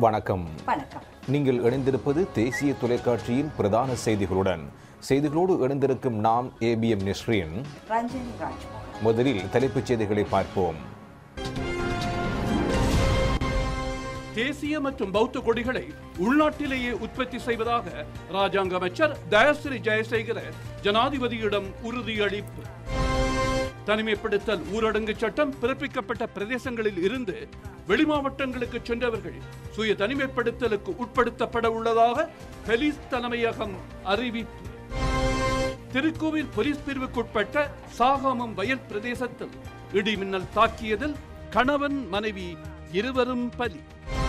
வணக்கம் வணக்கம் நீங்கள் இணைந்திருப்பது தேசிய தொலைக்காட்சியின் பிரதான செய்திகளுடன் செய்திகளோடு இணைந்திருக்கும் நாம் ஏபிஎம் நிஸ்ரீன் ரஞ்சனி ராஜ்மோகன் முதலில் தலைப்புச் செய்திகளை பார்ப்போம் தேசிய மற்றும் பௌத்த கொடிகளை உள்நாட்டிலேயே உற்பத்தி செய்வதாக ராஜாங்க அமைச்சர் தயஸ்ரீ ஜெயசேகர ஜனாதிபதியிடம் உறுதியளிப்பு தனிமைப்படுத்தல் ஊரடங்கு சட்டம் பிறப்பிக்கப்பட்ட பிரதேசங்களில் இருந்து வெளிமாவட்டங்களுக்கு சென்றவர்கள் சுய தனிமைப்படுத்தலுக்கு உட்படுத்தப்பட உள்ளதாக போலீஸ் தலைமையகம் அறிவிப்பு திருக்கோவில் போலீஸ் பிரிவுக்குட்பட்ட சாகாமம் வயல் பிரதேசத்தில் இடி மின்னல் தாக்கியதில் கணவன் மனைவி இருவரும் பலி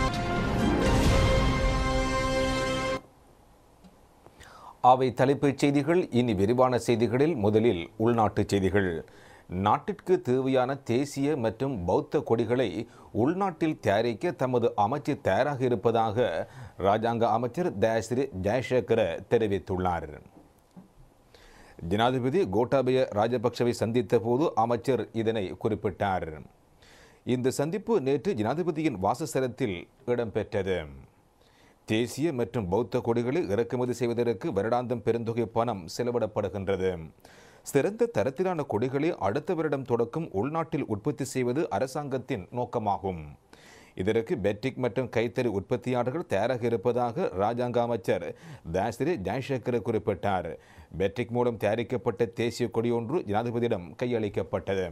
அவை தலைப்புச் செய்திகள் இனி விரிவான செய்திகளில் முதலில் உள்நாட்டுச் செய்திகள் நாட்டிற்கு தேவையான தேசிய மற்றும் பௌத்த கொடிகளை உள்நாட்டில் தயாரிக்க தமது அமைச்சு தயாராக இருப்பதாக ராஜாங்க அமைச்சர் தயாஸ்ரீ ஜெயசேகர தெரிவித்துள்ளார் ஜனாதிபதி கோட்டாபய ராஜபக்சவை சந்தித்த போது அமைச்சர் இதனை குறிப்பிட்டார் இந்த சந்திப்பு நேற்று ஜனாதிபதியின் வாசஸ்தலத்தில் இடம்பெற்றது தேசிய மற்றும் பௌத்த கொடிகளை இறக்குமதி செய்வதற்கு வருடாந்தம் பெருந்தொகை பணம் செலவிடப்படுகின்றது சிறந்த தரத்திலான கொடிகளை அடுத்த வருடம் தொடக்கும் உள்நாட்டில் உற்பத்தி செய்வது அரசாங்கத்தின் நோக்கமாகும் இதற்கு பெட்ரிக் மற்றும் கைத்தறி உற்பத்தியாளர்கள் தயாராக இருப்பதாக ராஜாங்க அமைச்சர் தாஸ்ரீ ஜெயசேகர் குறிப்பிட்டார் பெட்ரிக் மூலம் தயாரிக்கப்பட்ட தேசிய கொடி ஒன்று ஜனாதிபதியிடம் கையளிக்கப்பட்டது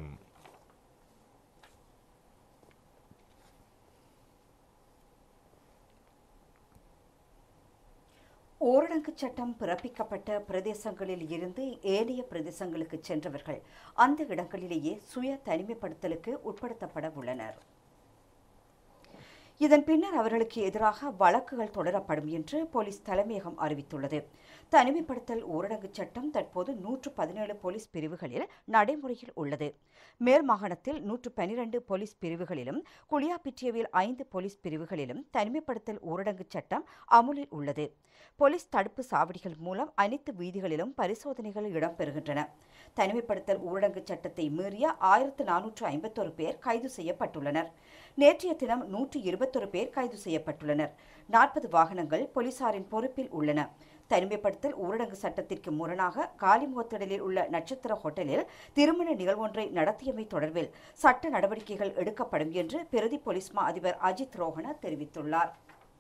ஊரடங்கு சட்டம் பிறப்பிக்கப்பட்ட பிரதேசங்களில் இருந்து ஏனைய பிரதேசங்களுக்கு சென்றவர்கள் அந்த இடங்களிலேயே சுய தனிமைப்படுத்தலுக்கு உட்படுத்தப்பட உள்ளனர் இதன் பின்னர் அவர்களுக்கு எதிராக வழக்குகள் தொடரப்படும் என்று போலீஸ் தலைமையகம் அறிவித்துள்ளது தனிமைப்படுத்தல் ஊரடங்கு சட்டம் தற்போது நூற்று பதினேழு போலீஸ் பிரிவுகளில் நடைமுறையில் உள்ளது மேல் மாகாணத்தில் நூற்று பனிரெண்டு போலீஸ் பிரிவுகளிலும் குளியாப்பிட்டியவில் ஐந்து போலீஸ் பிரிவுகளிலும் தனிமைப்படுத்தல் ஊரடங்கு சட்டம் அமுலில் உள்ளது போலீஸ் தடுப்பு சாவடிகள் மூலம் அனைத்து வீதிகளிலும் பரிசோதனைகள் இடம்பெறுகின்றன தனிமைப்படுத்தல் ஊரடங்கு சட்டத்தை மீறிய ஆயிரத்து நானூற்று ஐம்பத்தொரு பேர் கைது செய்யப்பட்டுள்ளனர் நேற்றைய தினம் நூற்று இருபத்தொரு பேர் கைது செய்யப்பட்டுள்ளனர் நாற்பது வாகனங்கள் போலீசாரின் பொறுப்பில் உள்ளன தனிமைப்படுத்தல் ஊரடங்கு சட்டத்திற்கு முரணாக காலிமுகத்திடலில் உள்ள நட்சத்திர ஹோட்டலில் திருமண நிகழ்வொன்றை நடத்தியமை தொடர்பில் சட்ட நடவடிக்கைகள் எடுக்கப்படும் என்று பிரதி போலீஸ் மா அதிபர் அஜித் ரோஹன தெரிவித்துள்ளார்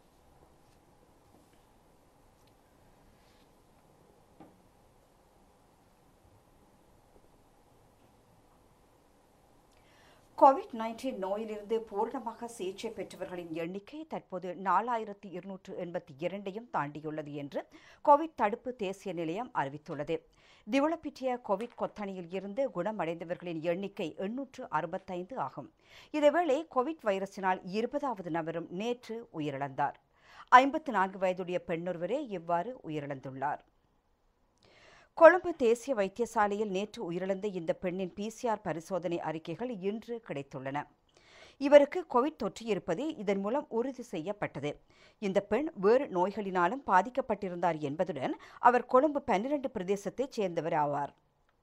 கோவிட் நைன்டீன் நோயிலிருந்து பூரணமாக சிகிச்சை பெற்றவர்களின் எண்ணிக்கை தற்போது நாலாயிரத்தி இருநூற்று எண்பத்தி இரண்டையும் தாண்டியுள்ளது என்று கோவிட் தடுப்பு தேசிய நிலையம் அறிவித்துள்ளது திவளப்பிட்டிய கோவிட் கொத்தணியில் இருந்து குணமடைந்தவர்களின் எண்ணிக்கை எண்ணூற்று அறுபத்தைந்து ஆகும் இதேவேளை கோவிட் வைரஸினால் இருபதாவது நபரும் நேற்று உயிரிழந்தார் ஐம்பத்து நான்கு வயதுடைய பெண்ணொருவரே இவ்வாறு உயிரிழந்துள்ளார் கொழும்பு தேசிய வைத்தியசாலையில் நேற்று உயிரிழந்த இந்த பெண்ணின் பிசிஆர் பரிசோதனை அறிக்கைகள் இன்று கிடைத்துள்ளன இவருக்கு கோவிட் தொற்று இருப்பது இதன் மூலம் உறுதி செய்யப்பட்டது இந்த பெண் வேறு நோய்களினாலும் பாதிக்கப்பட்டிருந்தார் என்பதுடன் அவர் கொழும்பு பன்னிரண்டு பிரதேசத்தைச் சேர்ந்தவர் ஆவார்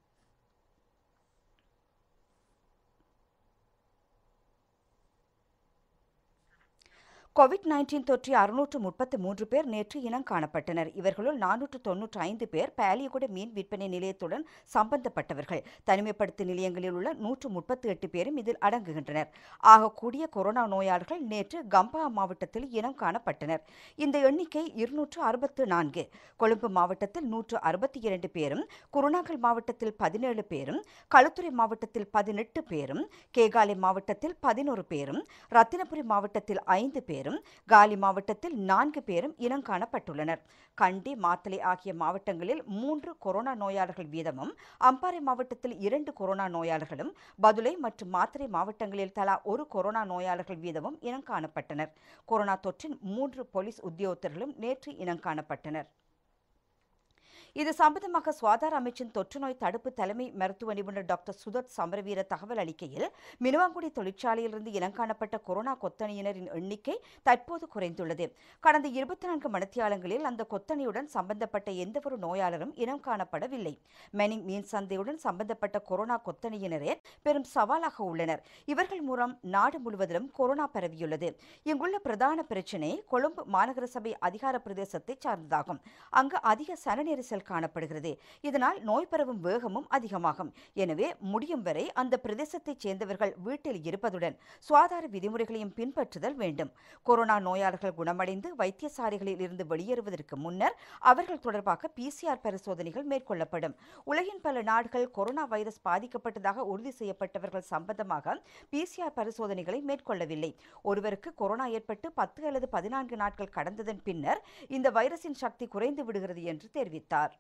கோவிட் நைன்டீன் தொற்றி அறுநூற்று முப்பத்து மூன்று பேர் நேற்று இனம் காணப்பட்டனர் இவர்களுள் நானூற்று தொன்னூற்று ஐந்து பேர் பாலியகுட மீன் விற்பனை நிலையத்துடன் சம்பந்தப்பட்டவர்கள் தனிமைப்படுத்த நிலையங்களில் உள்ள நூற்று முப்பத்தி எட்டு பேரும் இதில் அடங்குகின்றனர் ஆகக்கூடிய கொரோனா நோயாளர்கள் நேற்று கம்பா மாவட்டத்தில் இனம் காணப்பட்டனர் இந்த எண்ணிக்கை இருநூற்று அறுபத்து நான்கு கொழும்பு மாவட்டத்தில் நூற்று அறுபத்தி இரண்டு பேரும் குருணாகல் மாவட்டத்தில் பதினேழு பேரும் களுத்துறை மாவட்டத்தில் பதினெட்டு பேரும் கேகாலை மாவட்டத்தில் பதினோரு பேரும் ரத்தினபுரி மாவட்டத்தில் ஐந்து பேரும் பேரும் காலி மாவட்டத்தில் நான்கு பேரும் இனம் காணப்பட்டுள்ளனர் கண்டி மாத்தளை ஆகிய மாவட்டங்களில் மூன்று கொரோனா நோயாளர்கள் வீதமும் அம்பாறை மாவட்டத்தில் இரண்டு கொரோனா நோயாளர்களும் பதுளை மற்றும் மாத்தறை மாவட்டங்களில் தலா ஒரு கொரோனா நோயாளர்கள் வீதமும் இனம் காணப்பட்டனர் கொரோனா தொற்றின் மூன்று போலீஸ் உத்தியோகத்தர்களும் நேற்று இனம் காணப்பட்டனர் இது சம்பந்தமாக சுகாதார அமைச்சின் தொற்றுநோய் தடுப்பு தலைமை மருத்துவ நிபுணர் டாக்டர் சுதத் சமரவீர தகவல் அளிக்கையில் மினுவாங்குடி தொழிற்சாலையிலிருந்து இனங்காணப்பட்ட கொரோனா கொத்தணியினரின் எண்ணிக்கை தற்போது குறைந்துள்ளது கடந்த இருபத்தி நான்கு மணித்தியாலங்களில் அந்த கொத்தணியுடன் சம்பந்தப்பட்ட எந்தவொரு நோயாளரும் இனம் காணப்படவில்லை மெனிங் மீன் சந்தையுடன் சம்பந்தப்பட்ட கொரோனா கொத்தணியினரே பெரும் சவாலாக உள்ளனர் இவர்கள் மூலம் நாடு முழுவதிலும் கொரோனா பரவியுள்ளது இங்குள்ள பிரதான பிரச்சினை கொழும்பு மாநகர சபை அதிகார பிரதேசத்தை சார்ந்ததாகும் அங்கு அதிக சன நெரிசல் காணப்படுகிறது இதனால் நோய் பரவும் வேகமும் அதிகமாகும் எனவே முடியும் வரை அந்த பிரதேசத்தைச் சேர்ந்தவர்கள் வீட்டில் இருப்பதுடன் சுகாதார விதிமுறைகளையும் பின்பற்றுதல் வேண்டும் கொரோனா நோயாளர்கள் குணமடைந்து வைத்தியசாலைகளில் இருந்து வெளியேறுவதற்கு முன்னர் அவர்கள் தொடர்பாக பிசிஆர் பரிசோதனைகள் மேற்கொள்ளப்படும் உலகின் பல நாடுகள் கொரோனா வைரஸ் பாதிக்கப்பட்டதாக உறுதி செய்யப்பட்டவர்கள் சம்பந்தமாக பிசிஆர் பரிசோதனைகளை மேற்கொள்ளவில்லை ஒருவருக்கு கொரோனா ஏற்பட்டு பத்து அல்லது பதினான்கு நாட்கள் கடந்ததன் பின்னர் இந்த வைரஸின் சக்தி குறைந்து விடுகிறது என்று தெரிவித்தார்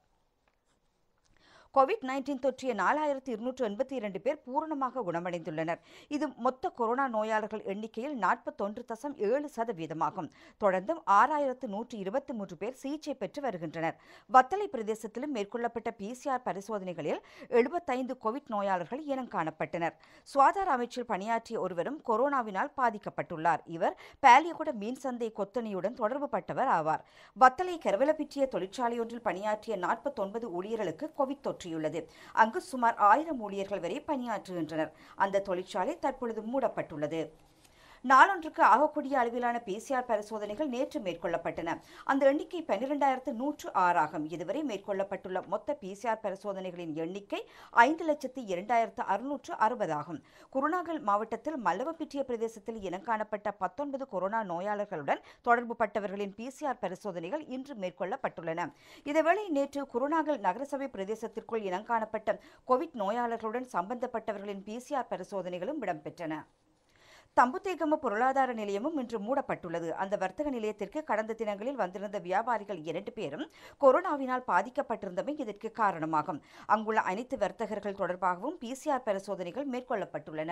கோவிட் நைன்டீன் தொற்றிய நாலாயிரத்து இருநூற்று எண்பத்தி இரண்டு பேர் பூரணமாக குணமடைந்துள்ளனர் இது மொத்த கொரோனா நோயாளர்கள் எண்ணிக்கையில் நாற்பத்தொன்று தசம் ஏழு சதவீதமாகும் தொடர்ந்தும் ஆறாயிரத்து நூற்று இருபத்தி மூன்று பேர் சிகிச்சை பெற்று வருகின்றனர் வத்தலை பிரதேசத்திலும் மேற்கொள்ளப்பட்ட பிசிஆர் பரிசோதனைகளில் எழுபத்தைந்து கோவிட் நோயாளர்கள் இனம் காணப்பட்டனர் சுகாதார அமைச்சில் பணியாற்றிய ஒருவரும் கொரோனாவினால் பாதிக்கப்பட்டுள்ளார் இவர் பாலியகுட மீன் சந்தை கொத்தணியுடன் தொடர்புபட்டவர் ஆவார் வத்தலை கரவலப்பிற்றிய தொழிற்சாலையொன்றில் பணியாற்றிய நாற்பத்தொன்பது ஊழியர்களுக்கு கோவிட் தொற்றியுள்ளது அங்கு சுமார் ஆயிரம் ஊழியர்கள் வரை பணியாற்றுகின்றனர் அந்த தொழிற்சாலை தற்பொழுது மூடப்பட்டுள்ளது நாளொன்றுக்கு ஆகக்கூடிய அளவிலான பிசிஆர் பரிசோதனைகள் நேற்று மேற்கொள்ளப்பட்டன அந்த எண்ணிக்கை பன்னிரெண்டாயிரத்து நூற்று ஆறாகும் இதுவரை மேற்கொள்ளப்பட்டுள்ள மொத்த பிசிஆர் பரிசோதனைகளின் எண்ணிக்கை ஐந்து லட்சத்து இரண்டாயிரத்து அறுநூற்று அறுபதாகும் குருணாகல் மாவட்டத்தில் மல்லவப்பிட்டிய பிரதேசத்தில் இனங்காணப்பட்ட பத்தொன்பது கொரோனா நோயாளர்களுடன் தொடர்புபட்டவர்களின் பிசிஆர் பரிசோதனைகள் இன்று மேற்கொள்ளப்பட்டுள்ளன இதேவேளை நேற்று குருணாகல் நகரசபை பிரதேசத்திற்குள் இனங்காணப்பட்ட கோவிட் நோயாளர்களுடன் சம்பந்தப்பட்டவர்களின் பிசிஆர் பரிசோதனைகளும் இடம்பெற்றன தம்புத்தேகம பொருளாதார நிலையமும் இன்று மூடப்பட்டுள்ளது அந்த வர்த்தக நிலையத்திற்கு கடந்த தினங்களில் வந்திருந்த வியாபாரிகள் இரண்டு பேரும் கொரோனாவினால் பாதிக்கப்பட்டிருந்தமை இதற்கு காரணமாகும் அங்குள்ள அனைத்து வர்த்தகர்கள் தொடர்பாகவும் பிசிஆர் பரிசோதனைகள் மேற்கொள்ளப்பட்டுள்ளன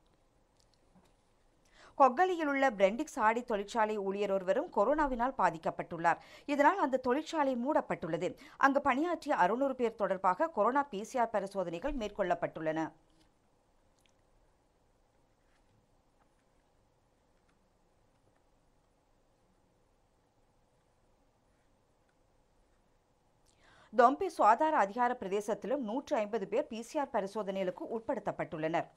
கொக்கலியில் உள்ள பிரெண்டிக்ஸ் ஆடி தொழிற்சாலை ஊழியர் ஒருவரும் கொரோனாவினால் பாதிக்கப்பட்டுள்ளார் இதனால் அந்த தொழிற்சாலை மூடப்பட்டுள்ளது அங்கு பணியாற்றிய அறுநூறு பேர் தொடர்பாக கொரோனா பிசிஆர் பரிசோதனைகள் மேற்கொள்ளப்பட்டுள்ளன தொம்பே சுகாதார அதிகார பிரதேசத்திலும் நூற்று ஐம்பது பேர் பிசிஆர் பரிசோதனைகளுக்கு உட்படுத்தப்பட்டுள்ளனர்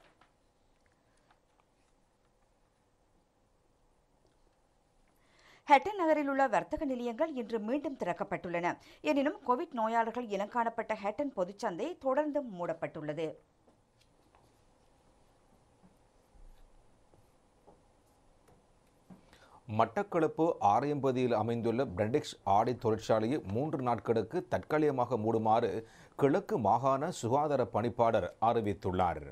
ஹெட்டன் நகரில் உள்ள வர்த்தக நிலையங்கள் இன்று மீண்டும் திறக்கப்பட்டுள்ளன எனினும் கோவிட் நோயாளர்கள் இனங்காணப்பட்ட ஹெட்டன் பொதுச்சந்தை தொடர்ந்தும் மூடப்பட்டுள்ளது மட்டக்களப்பு ஆரையம்பதியில் அமைந்துள்ள பிரெண்டிக்ஸ் ஆடை தொழிற்சாலையை மூன்று நாட்களுக்கு தற்காலிகமாக மூடுமாறு கிழக்கு மாகாண சுகாதார பணிப்பாளர் அறிவித்துள்ளார்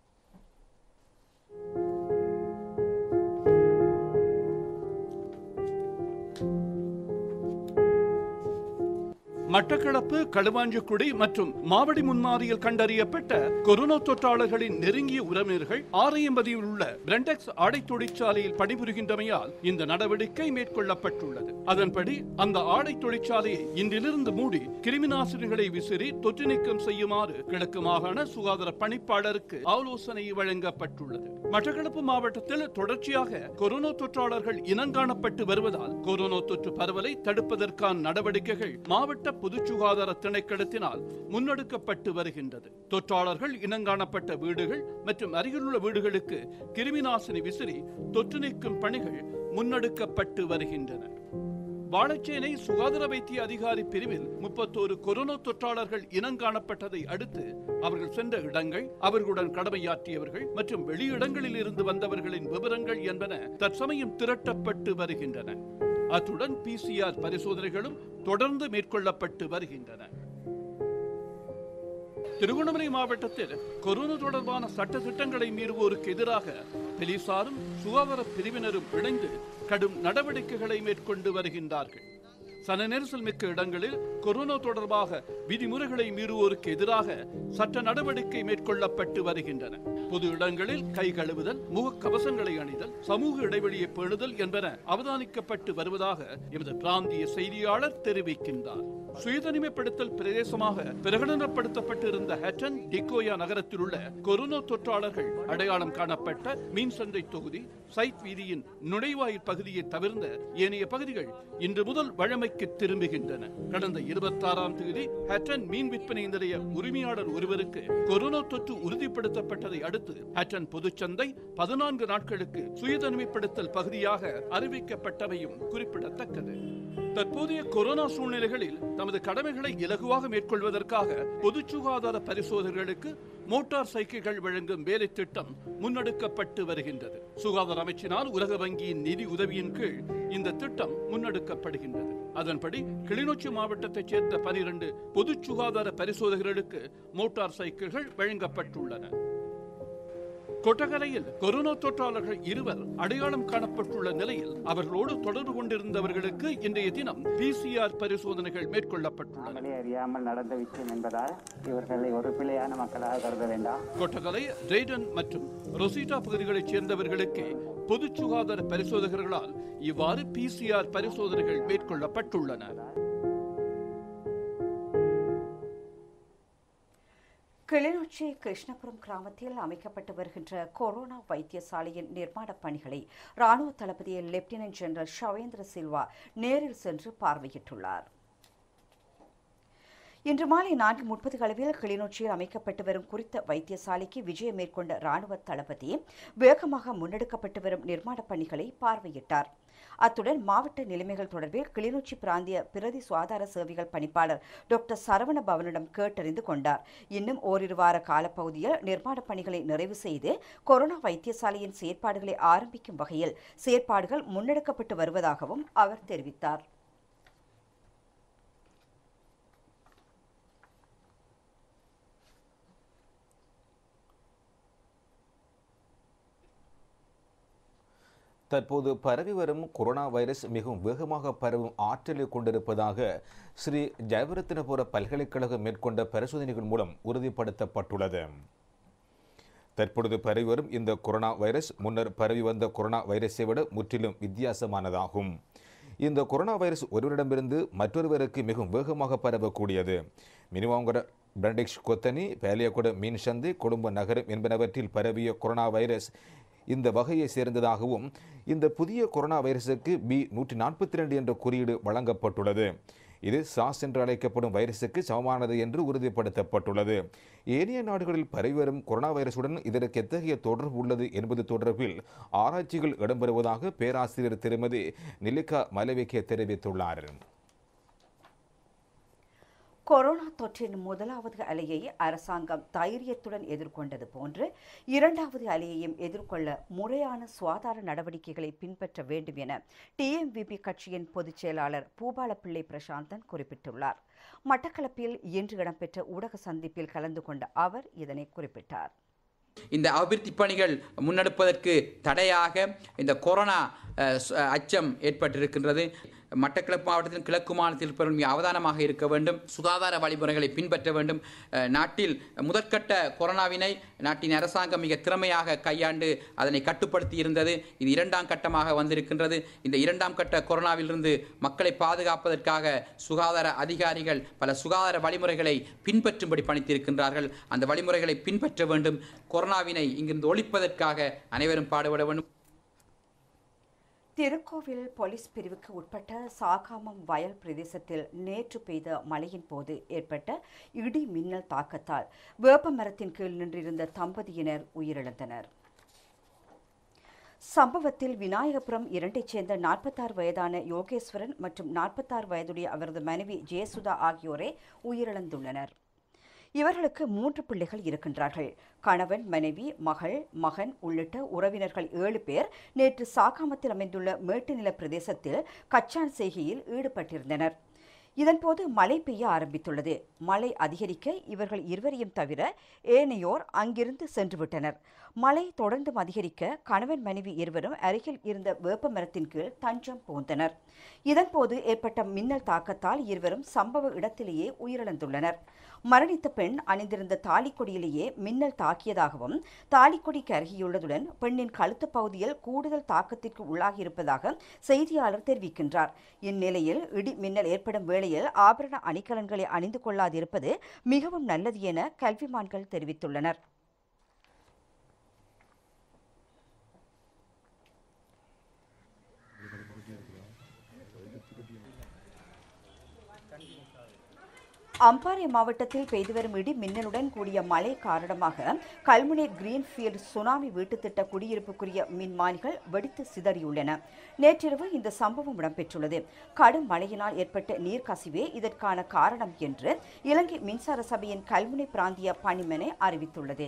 மட்டக்களப்பு களுவாஞ்சிக்குடி மற்றும் மாவடி முன்மாதிரியில் கண்டறியப்பட்ட கொரோனா தொற்றாளர்களின் நெருங்கிய உறவினர்கள் ஆரையம்பதியில் உள்ள பிரெண்டெக்ஸ் ஆடை தொழிற்சாலையில் பணிபுரிகின்றமையால் இந்த நடவடிக்கை மேற்கொள்ளப்பட்டுள்ளது அதன்படி அந்த ஆடை தொழிற்சாலையை இன்றிலிருந்து மூடி கிருமிநாசினிகளை விசிறி தொற்று நீக்கம் செய்யுமாறு கிழக்கு மாகாண சுகாதார பணிப்பாளருக்கு ஆலோசனை வழங்கப்பட்டுள்ளது மட்டக்களப்பு மாவட்டத்தில் தொடர்ச்சியாக கொரோனா தொற்றாளர்கள் இனங்காணப்பட்டு வருவதால் கொரோனா தொற்று பரவலை தடுப்பதற்கான நடவடிக்கைகள் மாவட்ட பொது சுகாதார திணைக்களத்தினால் முன்னெடுக்கப்பட்டு வருகின்றது தொற்றாளர்கள் இனங்காணப்பட்ட வீடுகள் மற்றும் அருகிலுள்ள வீடுகளுக்கு கிருமிநாசினி விசிறி தொற்று நீக்கும் பணிகள் முன்னெடுக்கப்பட்டு வருகின்றன வாழைச்சேனை சுகாதார வைத்திய அதிகாரி பிரிவில் முப்பத்தோரு கொரோனா தொற்றாளர்கள் இனங்காணப்பட்டதை அடுத்து அவர்கள் சென்ற இடங்கள் அவர்களுடன் கடமையாற்றியவர்கள் மற்றும் வெளியிடங்களில் இருந்து வந்தவர்களின் விவரங்கள் என்பன தற்சமயம் திரட்டப்பட்டு வருகின்றன அத்துடன் பிசிஆர் பரிசோதனைகளும் தொடர்ந்து மேற்கொள்ளப்பட்டு வருகின்றன திருகோணமலை மாவட்டத்தில் கொரோனா தொடர்பான சட்ட திட்டங்களை மீறுவோருக்கு எதிராக போலீசாரும் சுகாதார பிரிவினரும் இணைந்து கடும் நடவடிக்கைகளை மேற்கொண்டு வருகின்றார்கள் சன நெரிசல் மிக்க இடங்களில் கொரோனா தொடர்பாக விதிமுறைகளை மீறுவோருக்கு எதிராக சட்ட நடவடிக்கை மேற்கொள்ளப்பட்டு வருகின்றன பொது இடங்களில் கை கழுவுதல் முகக்கவசங்களை அணிதல் சமூக இடைவெளியை பேணுதல் என்பன அவதானிக்கப்பட்டு வருவதாக எமது பிராந்திய செய்தியாளர் தெரிவிக்கின்றார் சுயதனிமைப்படுத்தல் பிரதேசமாக பிரகடனப்படுத்தப்பட்டிருந்த ஹட்டன் டிகோயா நகரத்தில் உள்ள கொரோனா தொற்றாளர்கள் அடையாளம் காணப்பட்ட மீன் சந்தை தொகுதி சைட் வீதியின் நுழைவாயில் பகுதியை தவிர்ந்த ஏனைய பகுதிகள் இன்று முதல் வழமைக்கு திரும்புகின்றன கடந்த இருபத்தாறாம் தேதி ஹட்டன் மீன் விற்பனை நிலைய உரிமையாளர் ஒருவருக்கு கொரோனா தொற்று உறுதிப்படுத்தப்பட்டதை அடுத்து ஹட்டன் பொதுச்சந்தை பதினான்கு நாட்களுக்கு சுயதனிமைப்படுத்தல் பகுதியாக அறிவிக்கப்பட்டவையும் குறிப்பிடத்தக்கது தற்போதைய கொரோனா சூழ்நிலைகளில் தமது கடமைகளை இலகுவாக மேற்கொள்வதற்காக பொது சுகாதார பரிசோதகர்களுக்கு மோட்டார் சைக்கிள்கள் வழங்கும் வேலை திட்டம் முன்னெடுக்கப்பட்டு வருகின்றது சுகாதார அமைச்சினால் உலக வங்கியின் நிதி உதவியின் கீழ் இந்த திட்டம் முன்னெடுக்கப்படுகின்றது அதன்படி கிளிநொச்சி மாவட்டத்தைச் சேர்ந்த பனிரெண்டு பொது சுகாதார பரிசோதகர்களுக்கு மோட்டார் சைக்கிள்கள் வழங்கப்பட்டுள்ளன கொட்டகலையில் கொரோனா தொற்றாளர்கள் இருவர் அடையாளம் காணப்பட்டுள்ள நிலையில் அவர்களோடு தொடர்பு கொண்டிருந்தவர்களுக்கு இன்றைய தினம் பிசிஆர் பரிசோதனைகள் மேற்கொள்ளப்பட்டுள்ளன நாமளே அறியாமல் நடந்த விஷயம் என்பதால் இவர்களை ஒரு பிழையான மக்களாக கருத வேண்டாம் கொட்டகலை ரெய்டன் மற்றும் ரொசிட்டா பகுதிகளைச் சேர்ந்தவர்களுக்கு பொது சுகாதார பரிசோதகர்களால் இவ்வாறு பிசிஆர் பரிசோதனைகள் மேற்கொள்ளப்பட்டுள்ளன கிளிநொச்சி கிருஷ்ணபுரம் கிராமத்தில் அமைக்கப்பட்டு வருகின்ற கொரோனா வைத்தியசாலையின் நிர்மாணப் பணிகளை ராணுவ தளபதி லெப்டினன்ட் ஜெனரல் ஷவேந்திர சில்வா நேரில் சென்று பார்வையிட்டுள்ளார் இன்று மாலை நான்கு முப்பது அளவில் கிளிநொச்சியில் அமைக்கப்பட்டு வரும் குறித்த வைத்தியசாலைக்கு விஜயம் மேற்கொண்ட ராணுவ தளபதி வேகமாக முன்னெடுக்கப்பட்டு வரும் நிர்மாணப் பணிகளை பார்வையிட்டார் அத்துடன் மாவட்ட நிலைமைகள் தொடர்பில் கிளிநொச்சி பிராந்திய பிரதி சுகாதார சேவைகள் பணிப்பாளர் டாக்டர் சரவண பவனிடம் கேட்டறிந்து கொண்டார் இன்னும் ஓரிரு வார காலப்பகுதியில் நிர்மாணப் பணிகளை நிறைவு செய்து கொரோனா வைத்தியசாலையின் செயற்பாடுகளை ஆரம்பிக்கும் வகையில் செயற்பாடுகள் முன்னெடுக்கப்பட்டு வருவதாகவும் அவர் தெரிவித்தார் தற்போது பரவி வரும் கொரோனா வைரஸ் மிகவும் வேகமாக பரவும் ஆற்றலை கொண்டிருப்பதாக ஸ்ரீ ஜெயவரத்தினபுர பல்கலைக்கழகம் மேற்கொண்ட பரிசோதனைகள் மூலம் உறுதிப்படுத்தப்பட்டுள்ளது தற்பொழுது பரவி வரும் இந்த கொரோனா வைரஸ் முன்னர் பரவி வந்த கொரோனா வைரஸை விட முற்றிலும் வித்தியாசமானதாகும் இந்த கொரோனா வைரஸ் ஒருவரிடமிருந்து மற்றொருவருக்கு மிகவும் வேகமாக பரவக்கூடியது மினிவாங்கர பிரண்டிக்ஸ் கொத்தனி பேலியகுட மீன் சந்தை கொழும்பு நகரம் என்பனவற்றில் பரவிய கொரோனா வைரஸ் இந்த வகையை சேர்ந்ததாகவும் இந்த புதிய கொரோனா வைரஸுக்கு பி நூற்றி நாற்பத்தி ரெண்டு என்ற குறியீடு வழங்கப்பட்டுள்ளது இது சாஸ் என்று அழைக்கப்படும் வைரஸுக்கு சமமானது என்று உறுதிப்படுத்தப்பட்டுள்ளது ஏனைய நாடுகளில் பரவி வரும் கொரோனா வைரசுடன் இதற்கு எத்தகைய தொடர்பு உள்ளது என்பது தொடர்பில் ஆராய்ச்சிகள் இடம்பெறுவதாக பேராசிரியர் திருமதி நிலிகா மலவிகே தெரிவித்துள்ளார் கொரோனா தொற்றின் முதலாவது அலையை அரசாங்கம் தைரியத்துடன் எதிர்கொண்டது போன்று இரண்டாவது அலையையும் எதிர்கொள்ள முறையான சுகாதார நடவடிக்கைகளை பின்பற்ற வேண்டும் என டிஎம்விபி கட்சியின் பொதுச் செயலாளர் பூபாலப்பிள்ளை பிரசாந்தன் குறிப்பிட்டுள்ளார் மட்டக்களப்பில் இன்று இடம்பெற்ற ஊடக சந்திப்பில் கலந்து கொண்ட அவர் இதனை குறிப்பிட்டார் இந்த அபிவிருத்தி பணிகள் முன்னெடுப்பதற்கு தடையாக இந்த கொரோனா அஹ், ச- அச்சம் ஏற்பட்டிருக்கின்றது மட்டக்களப்பு மாவட்டத்தின் கிழக்கு மாநிலத்தில் இருப்பவர்கள் மிக அவதானமாக இருக்க வேண்டும் சுகாதார வழிமுறைகளை பின்பற்ற வேண்டும் அஹ், நாட்டில் முதற்கட்ட கொரோனாவினை நாட்டின் அரசாங்கம் மிக திறமையாக கையாண்டு அதனை கட்டுப்படுத்தி இருந்தது இது இரண்டாம் கட்டமாக வந்திருக்கின்றது இந்த இரண்டாம் கட்ட கொரோனாவிலிருந்து மக்களை பாதுகாப்பதற்காக சுகாதார அதிகாரிகள் பல சுகாதார வழிமுறைகளை பின்பற்றும்படி பணித்திருக்கின்றார்கள் அந்த வழிமுறைகளை பின்பற்ற வேண்டும் கொரோனாவினை இங்கிருந்து ஒழிப்பதற்காக அனைவரும் பாடுபட வேண்டும் திருக்கோவில் போலீஸ் பிரிவுக்கு உட்பட்ட சாகாமம் வயல் பிரதேசத்தில் நேற்று பெய்த மழையின் போது ஏற்பட்ட இடி மின்னல் தாக்கத்தால் வேப்ப மரத்தின் கீழ் நின்றிருந்த தம்பதியினர் உயிரிழந்தனர் சம்பவத்தில் விநாயகபுரம் இரண்டைச் சேர்ந்த நாற்பத்தாறு வயதான யோகேஸ்வரன் மற்றும் நாற்பத்தாறு வயதுடைய அவரது மனைவி ஜெயசுதா ஆகியோரே உயிரிழந்துள்ளனர் இவர்களுக்கு மூன்று பிள்ளைகள் இருக்கின்றார்கள் கணவன் மனைவி மகள் மகன் உள்ளிட்ட உறவினர்கள் ஏழு பேர் நேற்று சாகாமத்தில் அமைந்துள்ள மேட்டுநில பிரதேசத்தில் கச்சான் செய்கையில் ஈடுபட்டிருந்தனர் இதன்போது மழை பெய்ய ஆரம்பித்துள்ளது மழை அதிகரிக்க இவர்கள் இருவரையும் தவிர ஏனையோர் அங்கிருந்து சென்றுவிட்டனர் மழை தொடர்ந்தும் அதிகரிக்க கணவன் மனைவி இருவரும் அருகில் இருந்த வேப்ப மரத்தின் கீழ் தஞ்சம் புகுந்தனர் இதன்போது ஏற்பட்ட மின்னல் தாக்கத்தால் இருவரும் சம்பவ இடத்திலேயே உயிரிழந்துள்ளனர் மரணித்த பெண் அணிந்திருந்த தாலிக்கொடியிலேயே மின்னல் தாக்கியதாகவும் தாலிக்கொடிக்கு அருகியுள்ளதுடன் பெண்ணின் கழுத்து பகுதியில் கூடுதல் தாக்கத்திற்கு உள்ளாகியிருப்பதாக செய்தியாளர் தெரிவிக்கின்றார் இந்நிலையில் இடி மின்னல் ஏற்படும் வேளையில் ஆபரண அணிகலன்களை அணிந்து கொள்ளாதிருப்பது மிகவும் நல்லது என கல்விமான்கள் தெரிவித்துள்ளனர் அம்பாறை மாவட்டத்தில் பெய்து வரும் இடி மின்னலுடன் கூடிய மழை காரணமாக கல்முனை கிரீன்ஃபீல்ட் சுனாமி வீட்டு திட்ட குடியிருப்புக்குரிய மின்மானிகள் வெடித்து சிதறியுள்ளன நேற்றிரவு இந்த சம்பவம் இடம்பெற்றுள்ளது கடும் மழையினால் ஏற்பட்ட நீர்க்கசிவே இதற்கான காரணம் என்று இலங்கை மின்சார சபையின் கல்முனை பிராந்திய பணிமனை அறிவித்துள்ளது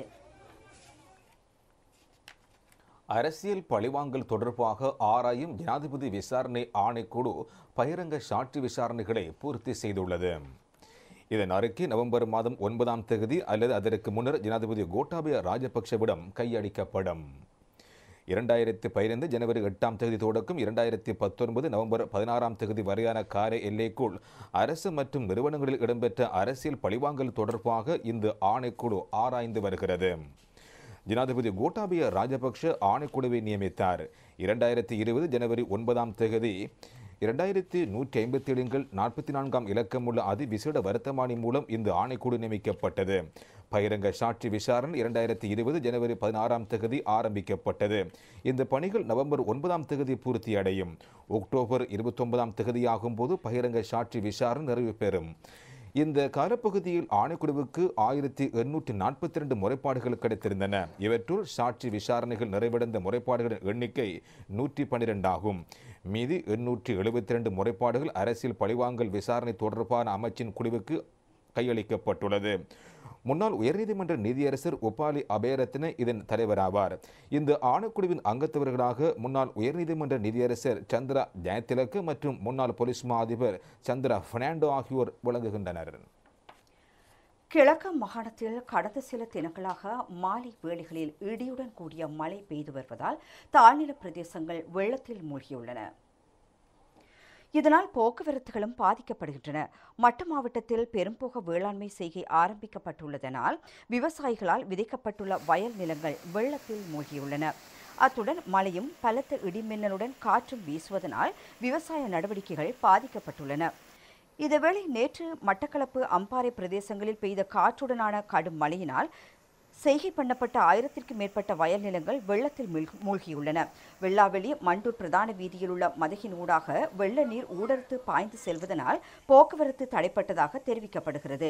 அரசியல் பழிவாங்கல் தொடர்பாக ஆராயும் ஜனாதிபதி விசாரணை ஆணைக்குழு பகிரங்க சாட்சி விசாரணைகளை பூர்த்தி செய்துள்ளது இதன் அறிக்கை நவம்பர் மாதம் ஒன்பதாம் தேதி அல்லது அதற்கு முன்னர் ஜனாதிபதி கோட்டாபய ராஜபக்ஷவிடம் கையளிக்கப்படும் இரண்டாயிரத்தி பதினைந்து ஜனவரி எட்டாம் தேதி தொடக்கம் இரண்டாயிரத்தி பத்தொன்பது நவம்பர் பதினாறாம் தேதி வரையான கார எல்லைக்குள் அரசு மற்றும் நிறுவனங்களில் இடம்பெற்ற அரசியல் பழிவாங்கல் தொடர்பாக இந்த ஆணைக்குழு ஆராய்ந்து வருகிறது ஜனாதிபதி கோட்டாபய ராஜபக்ஷ ஆணைக்குழுவை நியமித்தார் இரண்டாயிரத்தி இருபது ஜனவரி ஒன்பதாம் தேதி இரண்டாயிரத்தி நூற்றி ஐம்பத்தி ஏழுங்கள் நாற்பத்தி நான்காம் இலக்கமுள்ள அதிவிசேட வர்த்தமானி மூலம் இந்த ஆணைக்குழு நியமிக்கப்பட்டது பகிரங்க சாட்சி விசாரணை இரண்டாயிரத்தி இருபது ஜனவரி பதினாறாம் தேதி ஆரம்பிக்கப்பட்டது இந்த பணிகள் நவம்பர் ஒன்பதாம் தேதி பூர்த்தியடையும் அக்டோபர் இருபத்தொன்பதாம் தேதியாகும் போது பகிரங்க சாட்சி விசாரணை நிறைவு பெறும் இந்த காலப்பகுதியில் ஆணைக்குழுவுக்கு ஆயிரத்தி எண்ணூற்றி நாற்பத்தி ரெண்டு முறைப்பாடுகள் கிடைத்திருந்தன இவற்றுள் சாட்சி விசாரணைகள் நிறைவடைந்த முறைப்பாடுகளின் எண்ணிக்கை நூற்றி பன்னிரெண்டு ஆகும் மீதி எண்ணூற்றி எழுபத்தி ரெண்டு முறைப்பாடுகள் அரசியல் பழிவாங்கல் விசாரணை தொடர்பான அமைச்சின் குழுவுக்கு கையளிக்கப்பட்டுள்ளது முன்னாள் உயர்நீதிமன்ற நீதியரசர் உபாலி அபயரத்ன இதன் தலைவராவார் இந்த ஆணைக்குழுவின் அங்கத்தவர்களாக முன்னாள் உயர்நீதிமன்ற நீதியரசர் சந்திரா ஜெயதிலக்கு மற்றும் முன்னாள் போலீஸ் மா அதிபர் சந்திரா பெர்னாண்டோ ஆகியோர் விளங்குகின்றனர் கிழக்கு மாகாணத்தில் கடந்த சில தினங்களாக மாலை வேளைகளில் இடியுடன் கூடிய மழை பெய்து வருவதால் தாழ்நில பிரதேசங்கள் வெள்ளத்தில் மூழ்கியுள்ளன இதனால் போக்குவரத்துகளும் பாதிக்கப்படுகின்றன மட்டு மாவட்டத்தில் பெரும்போக வேளாண்மை செய்கை ஆரம்பிக்கப்பட்டுள்ளதனால் விவசாயிகளால் விதைக்கப்பட்டுள்ள வயல் நிலங்கள் வெள்ளத்தில் மூழ்கியுள்ளன அத்துடன் மழையும் பலத்த இடிமின்னலுடன் காற்றும் வீசுவதனால் விவசாய நடவடிக்கைகள் பாதிக்கப்பட்டுள்ளன இதேவேளை நேற்று மட்டக்களப்பு அம்பாறை பிரதேசங்களில் பெய்த காற்றுடனான கடும் மழையினால் செய்கை பண்ணப்பட்ட ஆயிரத்திற்கும் மேற்பட்ட வயல் நிலங்கள் வெள்ளத்தில் மூழ்கி- மூழ்கியுள்ளன வெள்ளாவெளி மண்டூர் பிரதான வீதியில் உள்ள மதகின் ஊடாக வெள்ள நீர் ஊடறுத்து பாய்ந்து செல்வதனால் போக்குவரத்து தடைப்பட்டதாக தெரிவிக்கப்படுகிறது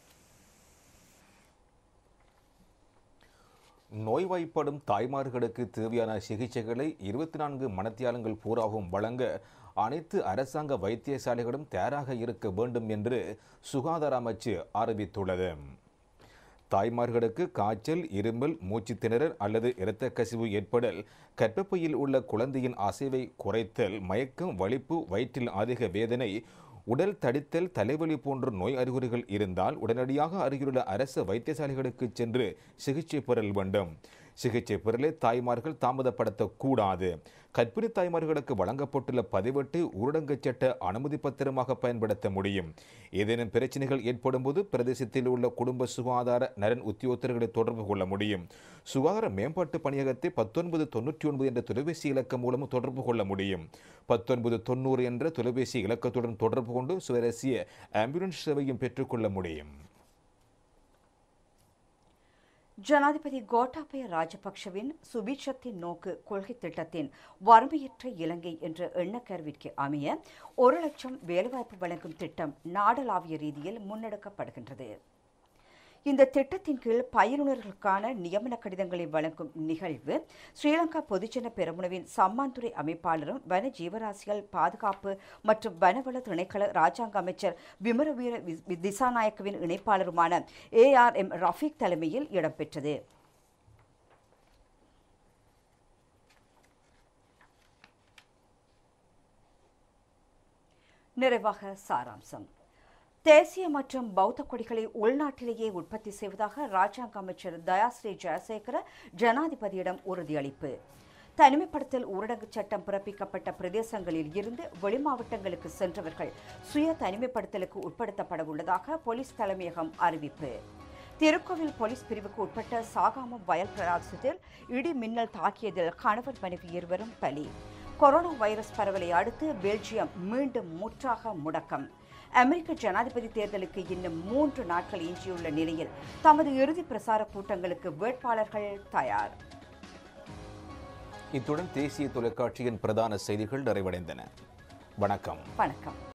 நோய்வாய்ப்படும் தாய்மார்களுக்கு தேவையான சிகிச்சைகளை இருபத்தி நான்கு மணத்தியாலங்கள் பூராவும் வழங்க அனைத்து அரசாங்க வைத்தியசாலைகளும் தயாராக இருக்க வேண்டும் என்று சுகாதார அமைச்சு அறிவித்துள்ளது தாய்மார்களுக்கு காய்ச்சல் இருமல் மூச்சுத் திணறல் அல்லது இரத்த கசிவு ஏற்படல் கர்ப்பப்பையில் உள்ள குழந்தையின் அசைவை குறைத்தல் மயக்கம் வலிப்பு வயிற்றில் அதிக வேதனை உடல் தடித்தல் தலைவலி போன்ற நோய் அறிகுறிகள் இருந்தால் உடனடியாக அருகிலுள்ள அரசு வைத்தியசாலைகளுக்கு சென்று சிகிச்சை பெறல் வேண்டும் சிகிச்சை பெறலை தாய்மார்கள் தாமதப்படுத்தக்கூடாது கர்ப்பிணி தாய்மார்களுக்கு வழங்கப்பட்டுள்ள பதிவெட்டு ஊரடங்கு சட்ட அனுமதி பத்திரமாக பயன்படுத்த முடியும் ஏதேனும் பிரச்சனைகள் ஏற்படும் போது பிரதேசத்தில் உள்ள குடும்ப சுகாதார நலன் உத்தியோகத்தர்களை தொடர்பு கொள்ள முடியும் சுகாதார மேம்பாட்டு பணியகத்தை பத்தொன்பது தொண்ணூற்றி ஒன்பது என்ற தொலைபேசி இலக்கம் மூலம் தொடர்பு கொள்ள முடியும் பத்தொன்பது தொண்ணூறு என்ற தொலைபேசி இலக்கத்துடன் தொடர்பு கொண்டு சுவரசிய ஆம்புலன்ஸ் சேவையும் பெற்றுக்கொள்ள முடியும் ஜனாதிபதி கோட்டாபய ராஜபக்ஷவின் சுபிட்சத்தின் நோக்கு கொள்கை திட்டத்தின் வறுமையற்ற இலங்கை என்ற எண்ணக்கருவிற்கு அமைய ஒரு லட்சம் வேலைவாய்ப்பு வழங்கும் திட்டம் நாடளாவிய ரீதியில் முன்னெடுக்கப்படுகின்றது இந்த திட்டத்தின் கீழ் பயிலுனர்களுக்கான நியமன கடிதங்களை வழங்கும் நிகழ்வு ஸ்ரீலங்கா பொதுஜன பெரமுனவின் சம்மாந்துறை அமைப்பாளரும் வன ஜீவராசிகள் பாதுகாப்பு மற்றும் வனவள திணைக்கள ராஜாங்க அமைச்சர் விமரவீர வி- திசாநாயக்கவின் இணைப்பாளருமான ஏ ஆர் எம் ரஃபீக் தலைமையில் இடம்பெற்றது நிறைவாக சாராம்சம் தேசிய மற்றும் பௌத்த கொடிகளை உள்நாட்டிலேயே உற்பத்தி செய்வதாக ராஜாங்க அமைச்சர் தயாஸ்ரீ ஜெயசேகர ஜனாதிபதியிடம் உறுதியளிப்பு தனிமைப்படுத்தல் ஊரடங்கு சட்டம் பிறப்பிக்கப்பட்ட பிரதேசங்களில் இருந்து வெளிமாவட்டங்களுக்கு சென்றவர்கள் சுய தனிமைப்படுத்தலுக்கு உட்படுத்தப்பட உள்ளதாக போலீஸ் தலைமையகம் அறிவிப்பு திருக்கோவில் போலீஸ் பிரிவுக்கு உட்பட்ட சாகாமம் வயல் பிரதேசத்தில் இடி மின்னல் தாக்கியதில் கணவன் மனைவி இருவரும் பலி கொரோனா வைரஸ் பரவலை அடுத்து பெல்ஜியம் மீண்டும் முற்றாக முடக்கம் அமெரிக்க ஜனாதிபதி தேர்தலுக்கு இன்னும் மூன்று நாட்கள் எஞ்சியுள்ள நிலையில் தமது இறுதி பிரசார கூட்டங்களுக்கு வேட்பாளர்கள் தயார் இத்துடன் தேசிய தொலைக்காட்சியின் பிரதான செய்திகள் நிறைவடைந்தன வணக்கம் வணக்கம்